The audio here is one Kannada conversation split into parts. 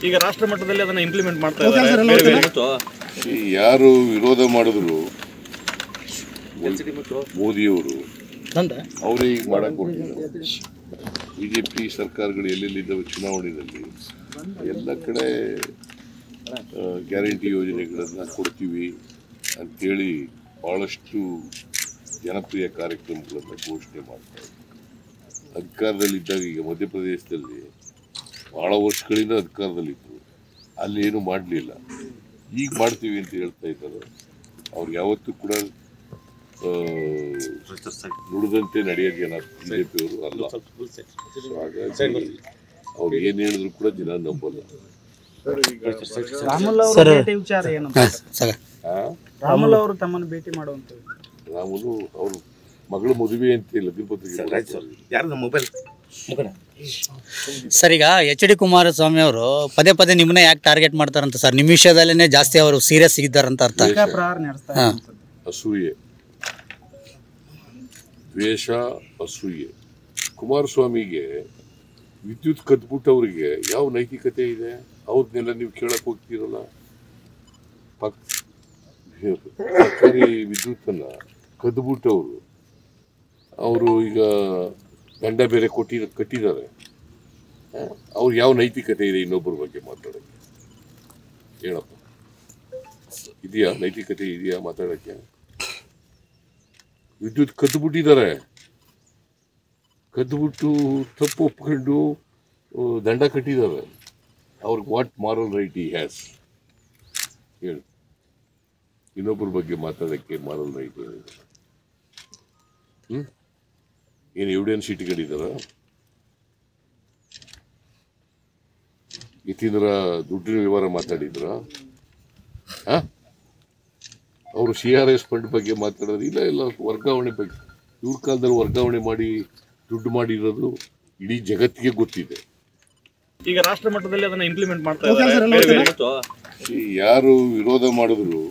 ಈಗ ರಾಷ್ಟ್ರ ಮಟ್ಟದಲ್ಲಿ ಅದನ್ನ ಇಂಪ್ಲಿಮೆಂಟ್ ಮಾಡ್ತಾ ಇದ್ದಾರೆ ಬೇರೆ ಬೇರೆ ಈ ಯಾರು ವಿರೋಧ ಮಾಡಿದ್ರು ಮೋದಿಯವರು ಅವರೇ ಈಗ ಮಾಡಕ್ ಹೊರಟಿದ್ದಾರೆ ಬಿಜೆಪಿ ಸರ್ಕಾರಗಳು ಎಲ್ಲೆಲ್ಲಿದ್ದಾವೆ ಚುನಾವಣೆಯಲ್ಲಿ ಎಲ್ಲ ಕಡೆ ಗ್ಯಾರಂಟಿ ಯೋಜನೆಗಳನ್ನು ಕೊಡ್ತೀವಿ ಅಂತೇಳಿ ಭಾಳಷ್ಟು ಜನಪ್ರಿಯ ಕಾರ್ಯಕ್ರಮಗಳನ್ನು ಘೋಷಣೆ ಮಾಡ್ತಾರೆ ಅಧಿಕಾರದಲ್ಲಿದ್ದಾಗ ಈಗ ಮಧ್ಯಪ್ರದೇಶದಲ್ಲಿ ಭಾಳ ವರ್ಷಗಳಿಂದ ಅಧಿಕಾರದಲ್ಲಿದ್ದರು ಅಲ್ಲಿ ಏನು ಮಾಡಲಿಲ್ಲ ಈಗ ಮಾಡ್ತೀವಿ ಅಂತ ಹೇಳ್ತಾ ಇದ್ದಾರೆ ಅವ್ರು ಯಾವತ್ತೂ ಕೂಡ ಆ, ನುಡಿದಂತೆ ನಡೆಯೋ ಜನ ಬಿಜೆಪಿ ಅವರು ಅಲ್ಲ So ಹಾಗಾಗಿ ಅವ್ರು ಏನ್ ಹೇಳಿದ್ರು ಕೂಡ ಜನ ನಂಬಲ್ಲ ರಾಮುಲ್ ಅವರ ಭೇಟಿ ವಿಚಾರ ಏನು ಆ? ರಾಮುಲ್ ಅವರು ತಮ್ಮನ್ನು ಭೇಟಿ ಮಾಡುವಂಥದ್ದು ರಾಮುಲು ಅವ್ರ ಮಗಳು ಮದುವೆ ಅಂತ ಇಲ್ಲ ಯಾರ್ದು ಮೊಬೈಲ್ ಸರ್ ಈಗ ಎಚ್ ಡಿ ಕುಮಾರಸ್ವಾಮಿ ಅವರು ಪದೇ ಪದೇ ನಿಮ್ಮನ್ನ ಯಾಕೆ ಟಾರ್ಗೆಟ್ ಮಾಡ್ತಾರಂತ ಸರ್ ನಿಮ್ಮ ವಿಷಯದಲ್ಲೇ ಜಾಸ್ತಿ ಅವರು ಸೀರಿಯಸ್ ಇದ್ದಾರಂತ ಅರ್ಥ ಟೀಕಾ ಪ್ರಹಾರ ನಡೆಸ್ತಾ ಹಾ. ಇರುವಂಥದ್ದು. ಅಸೂಯೆ ದ್ವೇಷ ಅಸೂಯೆ ಕುಮಾರಸ್ವಾಮಿಗೆ ವಿದ್ಯುತ್ ಕದ್ಬಿಟ್ಟವ್ರಿಗೆ ಯಾವ ನೈತಿಕತೆ ಇದೆ ಅವ್ರನ್ನೆಲ್ಲ ನೀವು ಕೇಳಕ್ ಹೋಗ್ತೀರಲ್ಲ ಪಕ್ ಸರ್ಕಾರಿ ವಿದ್ಯುತ್ತನ್ನ ಕದ್ಬಿಟ್ಟವರು ಅವರು ಈಗ ದಂಡ ಬೇರೆ ಕೊಟ್ಟಿ ಕಟ್ಟಿದ್ದಾರೆ ಆ, ಅವ್ರು ಯಾವ ನೈತಿಕತೆ ಇದೆ ಇನ್ನೊಬ್ಬರ ಬಗ್ಗೆ ಮಾತಾಡೋಕ್ಕೆ ಹೇಳಪ್ಪ ಇದೆಯಾ ನೈತಿಕತೆ ಇದೆಯಾ ಮಾತಾಡೋಕ್ಕೆ ವಿದ್ಯುತ್ ಕದ್ದುಬಿಟ್ಟಿದ್ದಾರೆ ಕದ್ದುಬಿಟ್ಟು ತಪ್ಪು ಒಪ್ಕೊಂಡು ಆ, ದಂಡ ಕಟ್ಟಿದ್ದಾರೆ ಅವ್ರಿಗೆ what moral right he has ಹೇಳಿ ಇನ್ನೊಬ್ಬರ ಬಗ್ಗೆ ಮಾತಾಡೋಕ್ಕೆ ಮಾರಲ್ ರೈಟ್ ಏನಿದೆ ಹ್ಮ್ ಏನು ಎವಿಡೆನ್ಸ್ ಇಟ್ಕೊಂಡಿದ್ದಾರ ಇತ್ತಿಂದ್ರ ದುಡ್ಡಿನ ವ್ಯವಹಾರ ಮಾತಾಡಿದ್ರ ಅವರು ಸಿ ಆರ್ ಎಸ್ ಫಂಡ್ ಬಗ್ಗೆ ಮಾತಾಡೋದು ಇಲ್ಲ ಇಲ್ಲ ವರ್ಗಾವಣೆ ಬಗ್ಗೆ ಇವ್ರ ಕಾಲದಲ್ಲಿ ವರ್ಗಾವಣೆ ಮಾಡಿ ದುಡ್ಡು ಮಾಡಿರೋದು ಇಡೀ ಜಗತ್ತಿಗೆ ಗೊತ್ತಿದೆ ಈಗ ರಾಷ್ಟ್ರ ಮಟ್ಟದಲ್ಲಿ ಅದನ್ನ ಇಂಪ್ಲಿಮೆಂಟ್ ಮಾಡ್ತಾ ಇದ್ದಾರೆ ಬೇರೆ ಬೇರೆ ಈ ಯಾರು ವಿರೋಧ ಮಾಡಿದ್ರು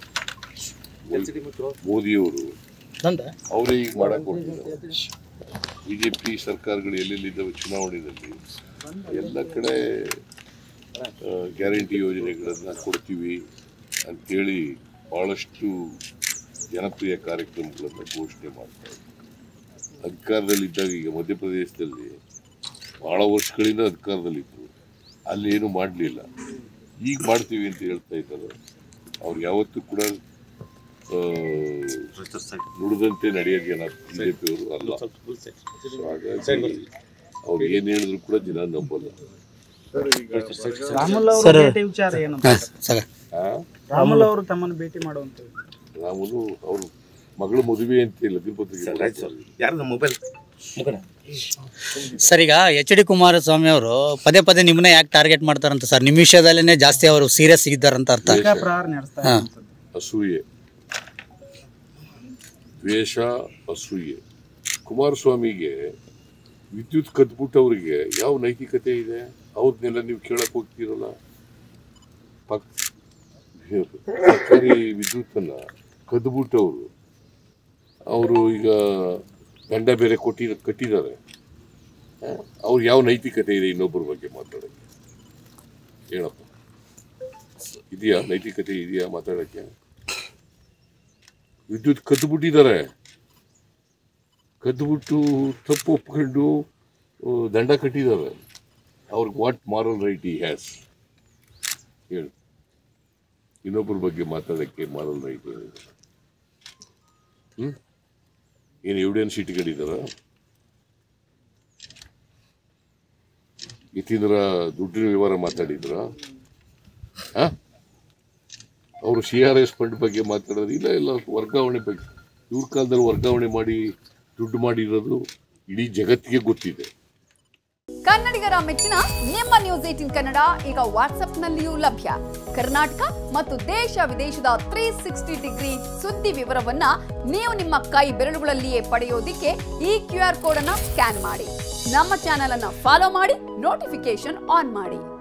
ಮೋದಿಯವರು ಅವರೇ ಈಗ ಮಾಡಕ್ ಹೊರಟಿದ್ದಾರೆ ಬಿಜೆಪಿ ಸರ್ಕಾರಗಳು ಎಲ್ಲೆಲ್ಲಿದ್ದಾವೆ ಚುನಾವಣೆಯಲ್ಲಿ ಎಲ್ಲ ಕಡೆ ಗ್ಯಾರಂಟಿ ಯೋಜನೆಗಳನ್ನು ಕೊಡ್ತೀವಿ ಅಂತೇಳಿ ಭಾಳಷ್ಟು ಜನಪ್ರಿಯ ಕಾರ್ಯಕ್ರಮಗಳನ್ನು ಘೋಷಣೆ ಮಾಡ್ತಾರೆ ಅಧಿಕಾರದಲ್ಲಿದ್ದಾಗ ಈಗ ಮಧ್ಯಪ್ರದೇಶದಲ್ಲಿ ಭಾಳ ವರ್ಷಗಳಿಂದ ಅಧಿಕಾರದಲ್ಲಿದ್ದರು ಅಲ್ಲಿ ಏನು ಮಾಡಲಿಲ್ಲ ಈಗ ಮಾಡ್ತೀವಿ ಅಂತ ಹೇಳ್ತಾ ಇದ್ದಾರೆ ಅವ್ರು ಯಾವತ್ತೂ ಕೂಡ ಆ, ನುಡಿದಂತೆ ನಡೆಯೋ ಜನ ಬಿಜೆಪಿ ಅವರು ಅಲ್ಲ So ಹಾಗಾಗಿ ಅವ್ರು ಏನ್ ಹೇಳಿದ್ರು ಕೂಡ ಜನ ನಂಬಲ್ಲ ರಾಮುಲ್ ಅವರ ಸರ್. ಭೇಟಿ ವಿಚಾರ ಏನು ಸರ್ ಆ? ರಾಮುಲ್ ಅವರು ತಮ್ಮನ್ನು ಭೇಟಿ ಮಾಡುವಂಥದ್ದು ರಾಮುಲು ಅವ್ರ ಮಗಳು ಮದುವೆ ಅಂತ ಇಲ್ಲ ತಿರುಪತಿಗೆ ಯಾರ್ದು ಮೊಬೈಲ್ ಸರ್ ಈಗ ಎಚ್ ಡಿ ಕುಮಾರಸ್ವಾಮಿ ಅವರು ಪದೇ ಪದೇ ನಿಮ್ಮನ್ನ ಯಾಕೆ ಟಾರ್ಗೆಟ್ ಮಾಡ್ತಾರಂತ ಸರ್ ನಿಮ್ಮ ವಿಷಯದಲ್ಲೇ ಜಾಸ್ತಿ ಅವರು ಸೀರಿಯಸ್ ಇದ್ದಾರಂತ ಅರ್ಥ ಟೀಕಾ ಪ್ರಹಾರ ನಡೆಸ್ತಾ ಹಾ. ಇರುವಂಥದ್ದು. ಅಸೂಯೆ ದ್ವೇಷ ಅಸೂಯೆ ಕುಮಾರಸ್ವಾಮಿಗೆ ವಿದ್ಯುತ್ ಕದ್ಬಿಟ್ಟವ್ರಿಗೆ ಯಾವ ನೈತಿಕತೆ ಇದೆ ಅವ್ರನ್ನೆಲ್ಲ ನೀವು ಕೇಳಕ್ ಹೋಗ್ತೀರಲ್ಲ ಪಕ್ ಸರ್ಕಾರಿ ವಿದ್ಯುತ್ತನ್ನ ಕದ್ಬಿಟ್ಟವರು ಅವರು ಈಗ ದಂಡ ಬೇರೆ ಕೊಟ್ಟಿ ಕಟ್ಟಿದ್ದಾರೆ ಆ, ಅವ್ರು ಯಾವ ನೈತಿಕತೆ ಇದೆ ಇನ್ನೊಬ್ಬರ ಬಗ್ಗೆ ಮಾತಾಡೋಕ್ಕೆ ಹೇಳಪ್ಪ ಇದೆಯಾ ನೈತಿಕತೆ ಇದೆಯಾ ಮಾತಾಡೋಕ್ಕೆ ವಿದ್ಯುತ್ ಕದ್ದುಬಿಟ್ಟಿದ್ದಾರೆ ಕದ್ದುಬಿಟ್ಟು ತಪ್ಪು ಒಪ್ಕೊಂಡು ಆ, ದಂಡ ಕಟ್ಟಿದ್ದಾರೆ ಅವ್ರಿಗೆ what moral right he has ಹೇಳಿ ಇನ್ನೊಬ್ಬರ ಬಗ್ಗೆ ಮಾತಾಡೋಕ್ಕೆ ಮಾರಲ್ ರೈಟ್ ಏನಿದೆ ಹ್ಮ್ ಏನು ಎವಿಡೆನ್ಸ್ ಇಟ್ಕೊಂಡಿದ್ದಾರ ಇತ್ತಿಂದ್ರ ದುಡ್ಡಿನ ವ್ಯವಹಾರ ಮಾತಾಡಿದ್ರ ಅವರು ಸಿ ಆರ್ ಎಸ್ ಫಂಡ್ ಬಗ್ಗೆ ಮಾತಾಡೋದು ಇಲ್ಲ ಇಲ್ಲ ವರ್ಗಾವಣೆ ಬಗ್ಗೆ ಇವ್ರ ಕಾಲದಲ್ಲಿ ವರ್ಗಾವಣೆ ಮಾಡಿ ದುಡ್ಡು ಮಾಡಿರೋದು ಇಡೀ ಜಗತ್ತಿಗೆ ಗೊತ್ತಿದೆ ಕನ್ನಡಿಗರ ಮೆಚ್ಚಿನ ನಿಮ್ಮ ನ್ಯೂಸ್ ಏಟಿನ್ ಕನ್ನಡ ಈಗ ವಾಟ್ಸ್ಆಪ್ನಲ್ಲಿಯೂ ಲಭ್ಯ ಕರ್ನಾಟಕ ಮತ್ತು ದೇಶ ವಿದೇಶದ ತ್ರೀ ಸಿಕ್ಸ್ಟಿ ಡಿಗ್ರಿ ಸುದ್ದಿ ವಿವರವನ್ನ ನೀವು ನಿಮ್ಮ ಕೈ ಬೆರಳುಗಳಲ್ಲಿಯೇ ಪಡೆಯೋದಿಕ್ಕೆ ಈ ಕ್ಯೂ ಆರ್ ಕೋಡ್ ಅನ್ನ ಸ್ಕ್ಯಾನ್ ಮಾಡಿ ನಮ್ಮ ಚಾನೆಲ್ ಅನ್ನ ಫಾಲೋ ಮಾಡಿ ನೋಟಿಫಿಕೇಶನ್ ಆನ್ ಮಾಡಿ